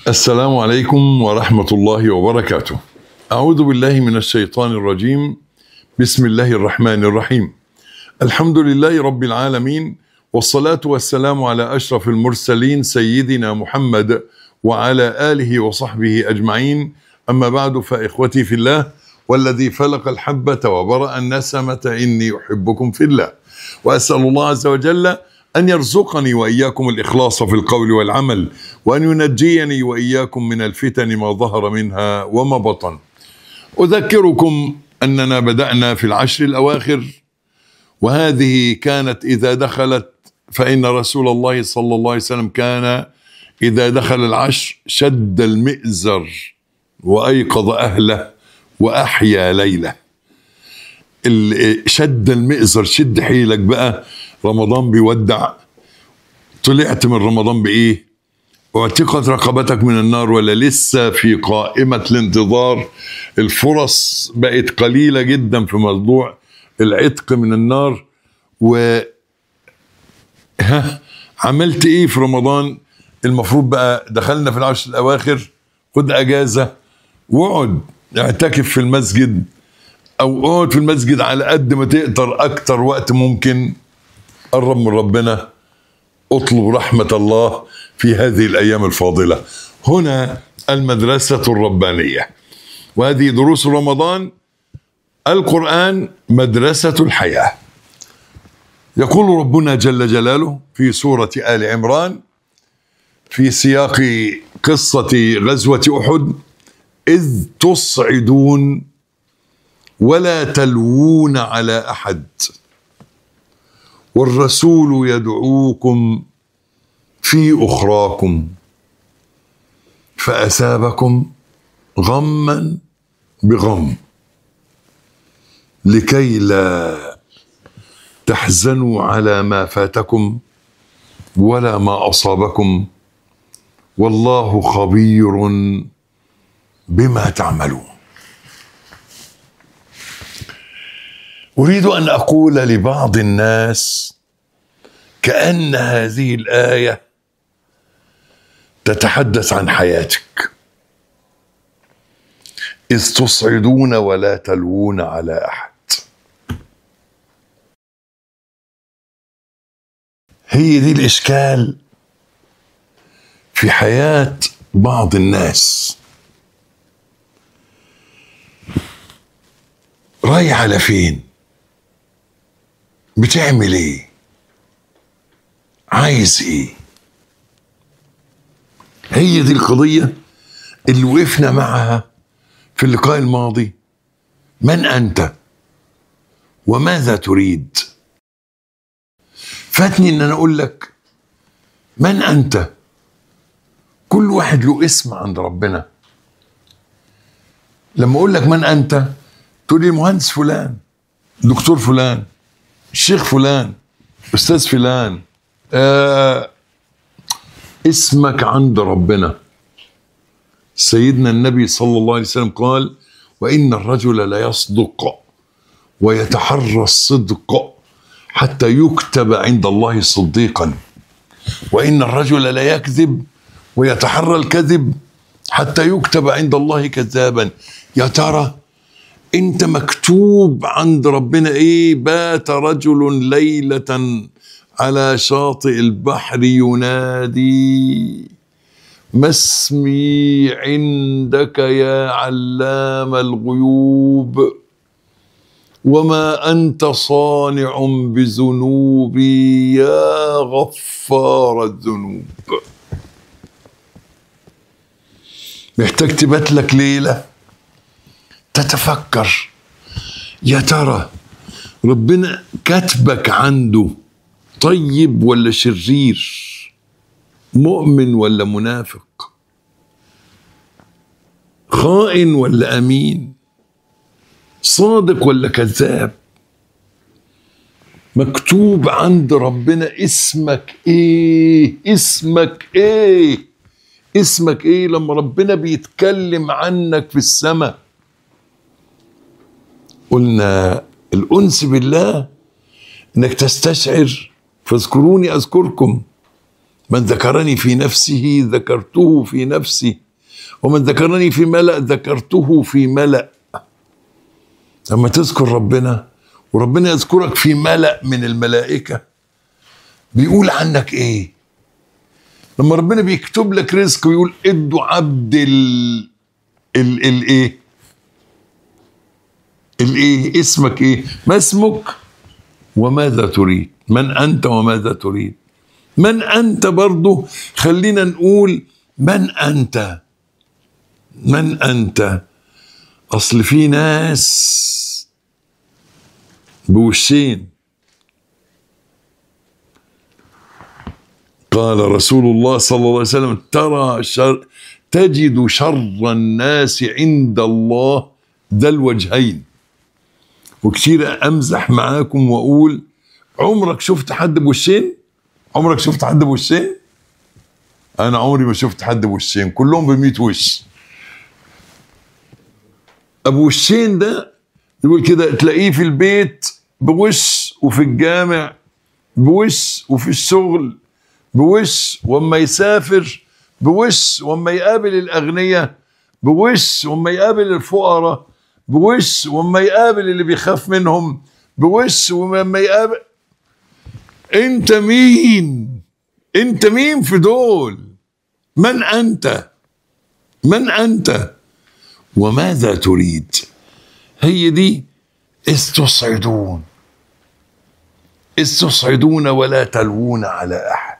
السلام عليكم ورحمة الله وبركاته. أعوذ بالله من الشيطان الرجيم. بسم الله الرحمن الرحيم. الحمد لله رب العالمين والصلاة والسلام على أشرف المرسلين سيدنا محمد وعلى آله وصحبه أجمعين. أما بعد فإخوتي في الله والذي فلق الحبة وبرأ النسمة إني أحبكم في الله. وأسأل الله عز وجل أن يرزقني وإياكم الإخلاص في القول والعمل وأن ينجيني وإياكم من الفتن ما ظهر منها وما بطن أذكركم أننا بدأنا في العشر الأواخر وهذه كانت إذا دخلت فإن رسول الله صلى الله عليه وسلم كان إذا دخل العشر شد المئزر وأيقظ أهله وأحيا ليله ال- شد المئزر شد حيلك بقى رمضان بيودع طلعت من رمضان بايه واعتقت رقبتك من النار ولا لسه في قائمة الانتظار الفرص بقت قليلة جدا في موضوع العتق من النار و ها عملت ايه في رمضان المفروض بقى دخلنا في العشر الاواخر خد اجازة واقعد اعتكف في المسجد او اقعد في المسجد على قد ما تقدر اكتر وقت ممكن قرب من ربنا اطلب رحمة الله في هذه الأيام الفاضلة هنا المدرسة الربانية وهذه دروس رمضان القرآن مدرسة الحياة يقول ربنا جل جلاله في سورة آل عمران في سياق قصة غزوة أحد إذ تصعدون ولا تلوون على أحد والرسول يدعوكم في اخراكم فاثابكم غما بغم لكي لا تحزنوا على ما فاتكم ولا ما اصابكم والله خبير بما تعملون اريد ان اقول لبعض الناس كان هذه الايه تتحدث عن حياتك اذ تصعدون ولا تلوون على احد هي دي الاشكال في حياه بعض الناس رايح على فين بتعمل ايه عايز ايه هي دي القضية اللي وقفنا معها في اللقاء الماضي من أنت وماذا تريد فاتني ان انا اقول لك من انت كل واحد له اسم عند ربنا لما اقول لك من انت تقول لي المهندس فلان دكتور فلان الشيخ فلان استاذ فلان آه اسمك عند ربنا سيدنا النبي صلى الله عليه وسلم قال وان الرجل ليصدق ويتحرى الصدق حتى يكتب عند الله صديقا وان الرجل ليكذب ويتحرى الكذب حتى يكتب عند الله كذابا يا ترى انت مكتوب عند ربنا ايه بات رجل ليله على شاطئ البحر ينادي ما اسمي عندك يا علام الغيوب وما انت صانع بذنوبي يا غفار الذنوب محتاج تبات لك ليله تتفكر يا ترى ربنا كاتبك عنده طيب ولا شرير مؤمن ولا منافق خائن ولا امين صادق ولا كذاب مكتوب عند ربنا اسمك ايه اسمك ايه اسمك ايه لما ربنا بيتكلم عنك في السماء قلنا الانس بالله انك تستشعر فاذكروني اذكركم من ذكرني في نفسه ذكرته في نفسي ومن ذكرني في ملأ ذكرته في ملأ لما تذكر ربنا وربنا يذكرك في ملأ من الملائكة بيقول عنك ايه لما ربنا بيكتب لك رزق ويقول ادوا عبد ال ال الايه الايه اسمك ايه ما اسمك وماذا تريد من انت وماذا تريد من انت برضه خلينا نقول من انت من انت اصل في ناس بوشين قال رسول الله صلى الله عليه وسلم ترى شر تجد شر الناس عند الله ذا الوجهين وكثير امزح معاكم واقول عمرك شفت حد بوشين عمرك شفت حد بوشين انا عمري ما شفت حد بوشين كلهم بميت وش ابو وشين ده يقول كده تلاقيه في البيت بوش وفي الجامع بوش وفي الشغل بوش واما يسافر بوش واما يقابل الاغنياء بوش واما يقابل الفقراء بوش واما يقابل اللي بيخاف منهم بوش واما يقابل انت مين انت مين في دول من انت من انت وماذا تريد هي دي استصعدون استصعدون ولا تلوون على احد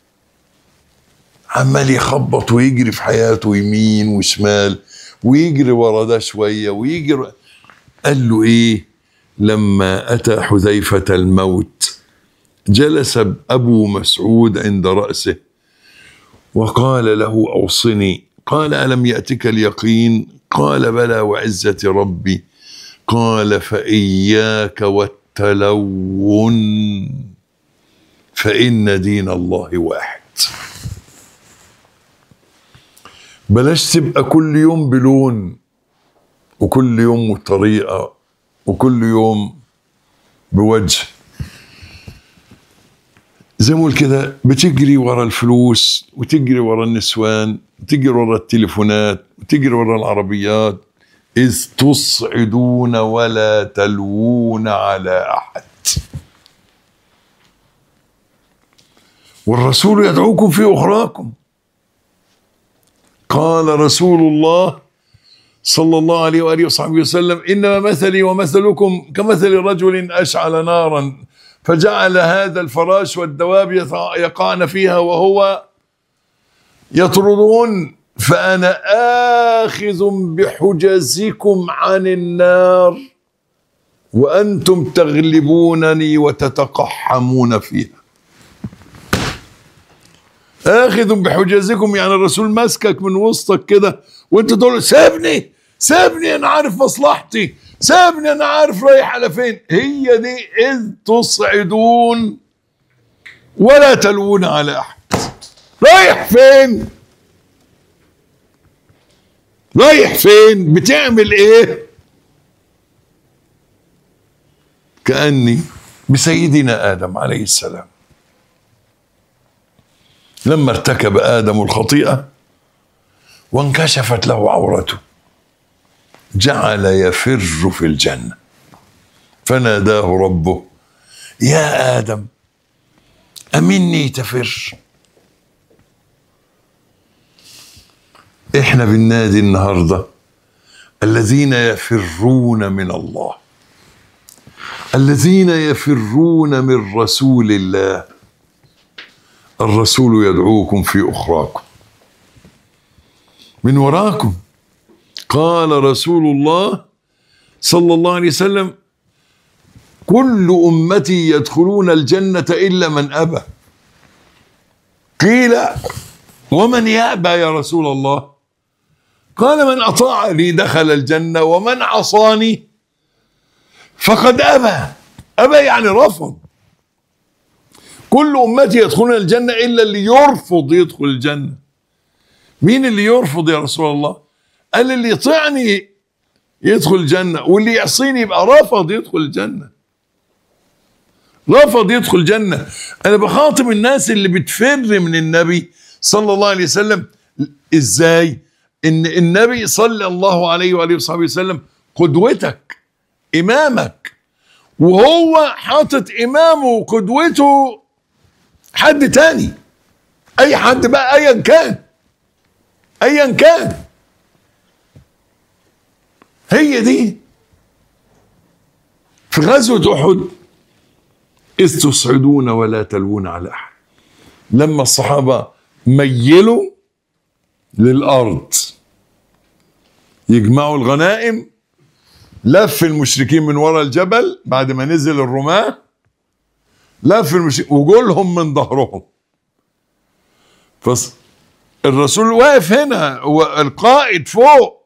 عمال يخبط ويجري في حياته يمين وشمال ويجري ورا ده شويه ويجري قال له ايه لما اتى حذيفه الموت جلس ابو مسعود عند راسه وقال له اوصني قال الم ياتك اليقين قال بلى وعزه ربي قال فاياك والتلون فان دين الله واحد بلاش تبقى كل يوم بلون وكل يوم بطريقه وكل يوم بوجه زي ما اقول كده بتجري ورا الفلوس وتجري ورا النسوان وتجري ورا التليفونات وتجري ورا العربيات إذ تصعدون ولا تلوون على أحد والرسول يدعوكم في أخراكم قال رسول الله صلى الله عليه وآله وصحبه وسلم إنما مثلي ومثلكم كمثل رجل أشعل نارا فجعل هذا الفراش والدواب يقعن فيها وهو يطردون فأنا آخذ بحجزكم عن النار وأنتم تغلبونني وتتقحمون فيها آخذ بحجزكم يعني الرسول ماسكك من وسطك كده وانت تقول له سيبني سيبني انا عارف مصلحتي سيبني انا عارف رايح على فين هي دي اذ تصعدون ولا تلوون على احد رايح فين رايح فين بتعمل ايه كاني بسيدنا ادم عليه السلام لما ارتكب ادم الخطيئه وانكشفت له عورته جعل يفر في الجنه فناداه ربه يا ادم امني تفر احنا بالنادي النهارده الذين يفرون من الله الذين يفرون من رسول الله الرسول يدعوكم في اخراكم من وراكم قال رسول الله صلى الله عليه وسلم كل امتي يدخلون الجنه الا من ابى قيل ومن يابى يا رسول الله قال من اطاعني دخل الجنه ومن عصاني فقد ابى ابى يعني رفض كل امتي يدخلون الجنه الا اللي يرفض يدخل الجنه مين اللي يرفض يا رسول الله قال اللي يطيعني يدخل الجنه واللي يعصيني يبقى رفض يدخل الجنه رفض يدخل جنة أنا بخاطب الناس اللي بتفر من النبي صلى الله عليه وسلم إزاي إن النبي صلى الله عليه وآله وصحبه وسلم قدوتك إمامك وهو حاطط إمامه وقدوته حد تاني أي حد بقى أيا كان أيا كان هي دي في غزوة أحد إذ تصعدون ولا تلوون على أحد لما الصحابة ميلوا للأرض يجمعوا الغنائم لف المشركين من وراء الجبل بعد ما نزل الرماة لف المشركين وجولهم من ظهرهم فالرسول واقف هنا والقائد فوق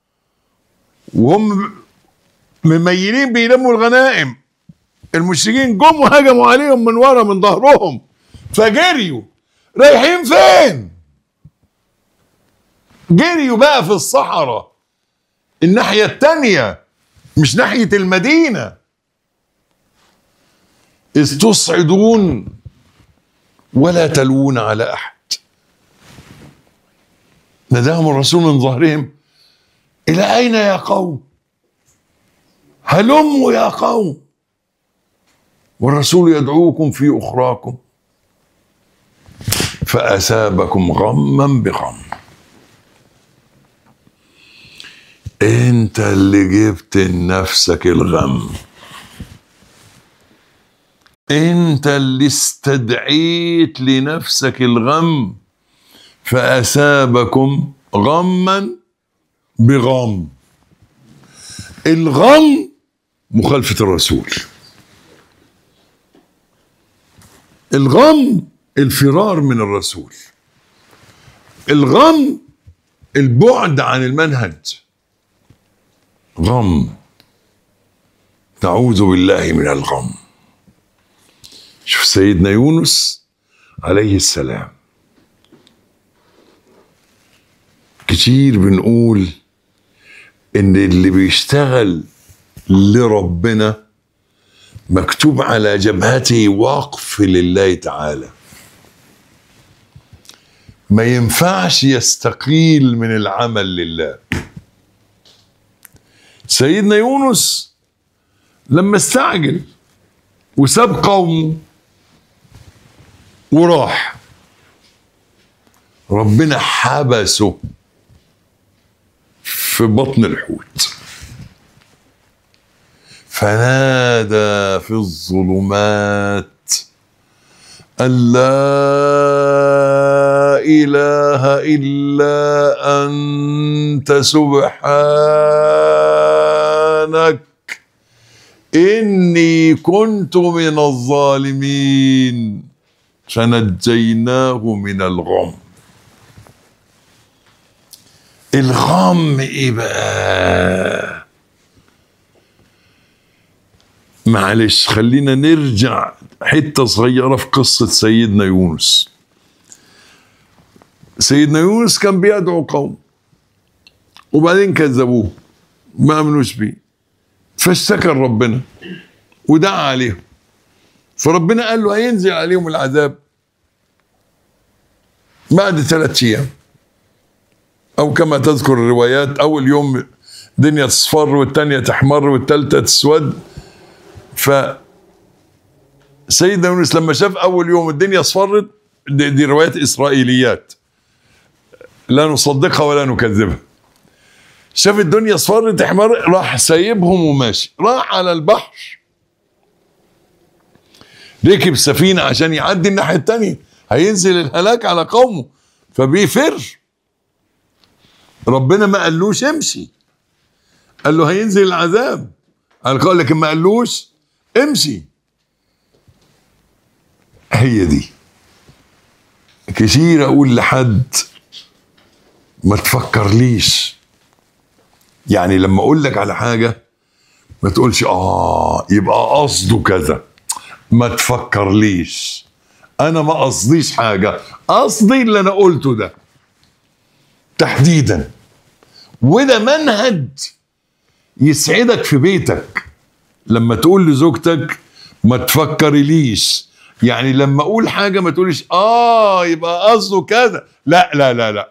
وهم مميلين بيلموا الغنائم المشركين جم وهجموا عليهم من ورا من ظهرهم فجريوا رايحين فين جريوا بقى في الصحراء الناحية التانية مش ناحية المدينة إذ تصعدون ولا تلوون على أحد ناداهم الرسول من ظهرهم إلى أين يا قوم هلموا يا قوم والرسول يدعوكم في أخراكم فأسابكم غما بغم انت اللي جبت لنفسك الغم انت اللي استدعيت لنفسك الغم فأسابكم غما بغم الغم مخالفة الرسول الغم الفرار من الرسول الغم البعد عن المنهج غم نعوذ بالله من الغم شوف سيدنا يونس عليه السلام كتير بنقول ان اللي بيشتغل لربنا مكتوب على جبهته وقف لله تعالى ما ينفعش يستقيل من العمل لله سيدنا يونس لما استعجل وساب قومه وراح ربنا حبسه في بطن الحوت فنادى في الظلمات أن لا إله إلا أنت سبحانك إني كنت من الظالمين فنجيناه من الغم الغم ايه بقى معلش خلينا نرجع حته صغيره في قصه سيدنا يونس سيدنا يونس كان بيدعو قوم وبعدين كذبوه ما امنوش بيه فاشتكى ربنا ودعا عليهم فربنا قال له هينزل عليهم العذاب بعد ثلاث ايام او كما تذكر الروايات اول يوم دنيا تصفر والثانيه تحمر والثالثه تسود ف سيدنا يونس لما شاف اول يوم الدنيا اصفرت دي, دي روايات اسرائيليات لا نصدقها ولا نكذبها شاف الدنيا اصفرت تحمر راح سايبهم وماشي راح على البحر ركب سفينه عشان يعدي الناحيه الثانيه هينزل الهلاك على قومه فبيفر ربنا ما قالوش امشي قال له هينزل العذاب قال لكن ما قالوش امشي هي دي كتير اقول لحد ما تفكرليش يعني لما اقول لك على حاجه ما تقولش اه يبقى قصده كذا ما تفكرليش انا ما قصديش حاجه قصدي اللي انا قلته ده تحديدا وده منهج يسعدك في بيتك لما تقول لزوجتك ما تفكرليش يعني لما اقول حاجه ما تقوليش اه يبقى قصده كذا لا لا لا لا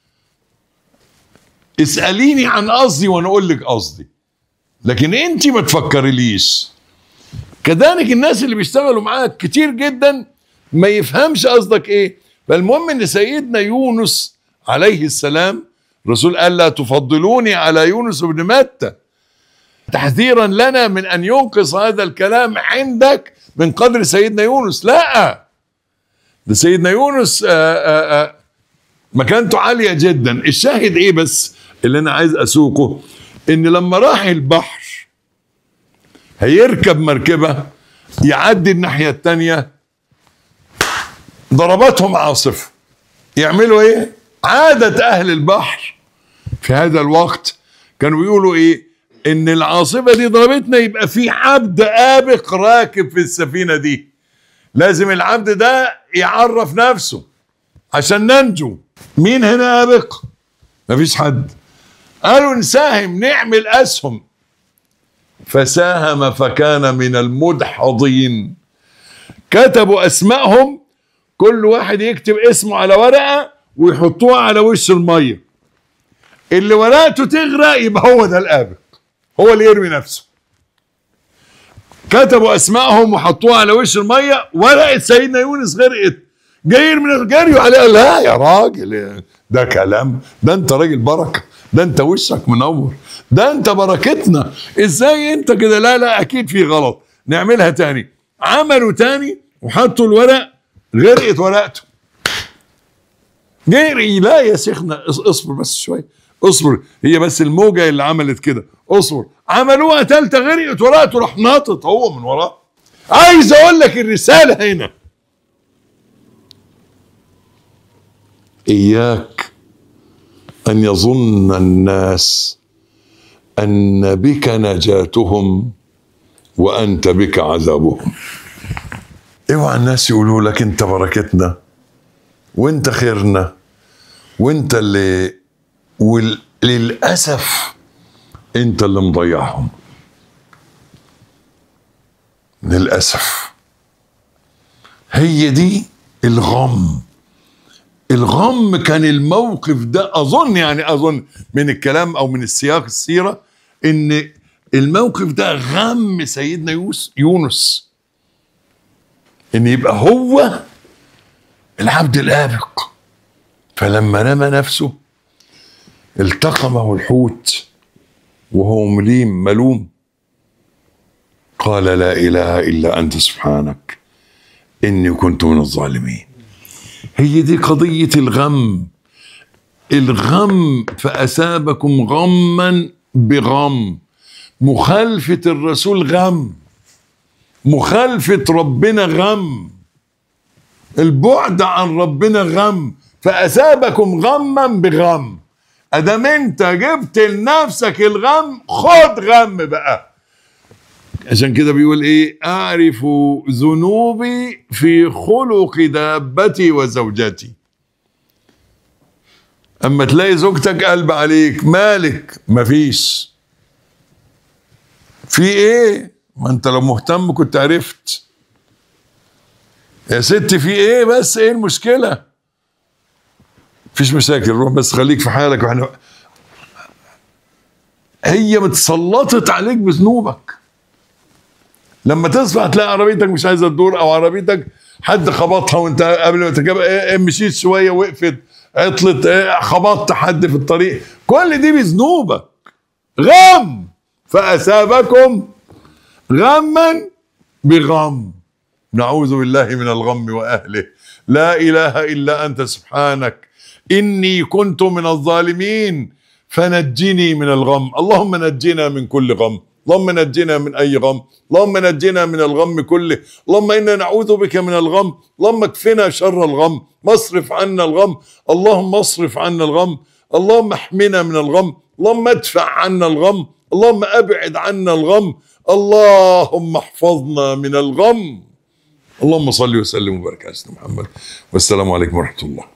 اساليني عن قصدي وانا اقول لك قصدي لكن انت ما تفكرليش كذلك الناس اللي بيشتغلوا معاك كتير جدا ما يفهمش قصدك ايه فالمهم ان سيدنا يونس عليه السلام الرسول قال لا تفضلوني على يونس بن متى تحذيرا لنا من ان ينقص هذا الكلام عندك من قدر سيدنا يونس لا ده سيدنا يونس آآ آآ مكانته عاليه جدا الشاهد ايه بس اللي انا عايز اسوقه ان لما راح البحر هيركب مركبه يعدي الناحيه الثانيه ضربتهم عاصفه يعملوا ايه عاده اهل البحر في هذا الوقت كانوا بيقولوا ايه ان العاصفه دي ضربتنا يبقى في عبد ابق راكب في السفينه دي لازم العبد ده يعرف نفسه عشان ننجو مين هنا ابق مفيش حد قالوا نساهم نعمل اسهم فساهم فكان من المدحضين كتبوا اسمائهم كل واحد يكتب اسمه على ورقه ويحطوها على وش الميه اللي ورقته تغرق يبقى هو ده الابق هو اللي يرمي نفسه كتبوا اسمائهم وحطوها على وش الميه ورقه سيدنا يونس غرقت جاي يرمي جريوا عليها لا يا راجل ده كلام ده انت راجل بركه ده انت وشك منور ده انت بركتنا ازاي انت كده لا لا اكيد في غلط نعملها تاني عملوا تاني وحطوا الورق غرقت ورقته جري لا يا شيخنا اصبر بس شويه اصبر هي بس الموجه اللي عملت كده اصبر عملوها تالتة غرقت ورقته راح ناطط هو من وراه عايز اقول لك الرساله هنا اياك ان يظن الناس ان بك نجاتهم وانت بك عذابهم اوعى الناس يقولوا لك انت بركتنا وانت خيرنا وانت اللي وللاسف انت اللي مضيعهم للاسف هي دي الغم الغم كان الموقف ده اظن يعني اظن من الكلام او من السياق السيره ان الموقف ده غم سيدنا يوس يونس ان يبقى هو العبد الابق فلما رمى نفسه التقمه الحوت وهو مليم ملوم قال لا اله الا انت سبحانك اني كنت من الظالمين هي دي قضيه الغم الغم فاثابكم غما بغم مخالفه الرسول غم مخالفه ربنا غم البعد عن ربنا غم فاثابكم غما بغم ادام انت جبت لنفسك الغم خد غم بقى عشان كده بيقول ايه اعرف ذنوبي في خلق دابتي وزوجتي اما تلاقي زوجتك قلب عليك مالك مفيش في ايه ما انت لو مهتم كنت عرفت يا ست في ايه بس ايه المشكله مفيش مشاكل روح بس خليك في حالك واحنا هي متسلطت عليك بذنوبك لما تصبح تلاقي عربيتك مش عايزه تدور او عربيتك حد خبطها وانت قبل ما تركب إيه مشيت شويه وقفت عطلت إيه خبطت حد في الطريق كل دي بذنوبك غم فاثابكم غما بغم نعوذ بالله من الغم واهله لا اله الا انت سبحانك اني كنت من الظالمين فنجني من الغم اللهم نجنا من كل غم اللهم نجنا من اي غم اللهم نجنا من الغم كله اللهم انا نعوذ بك من الغم اللهم اكفنا شر الغم واصرف عنا الغم اللهم اصرف عنا الغم اللهم احمنا من الغم اللهم ادفع عنا الغم اللهم ابعد عنا الغم اللهم احفظنا من الغم اللهم صل وسلم وبارك على سيدنا محمد والسلام عليكم ورحمه الله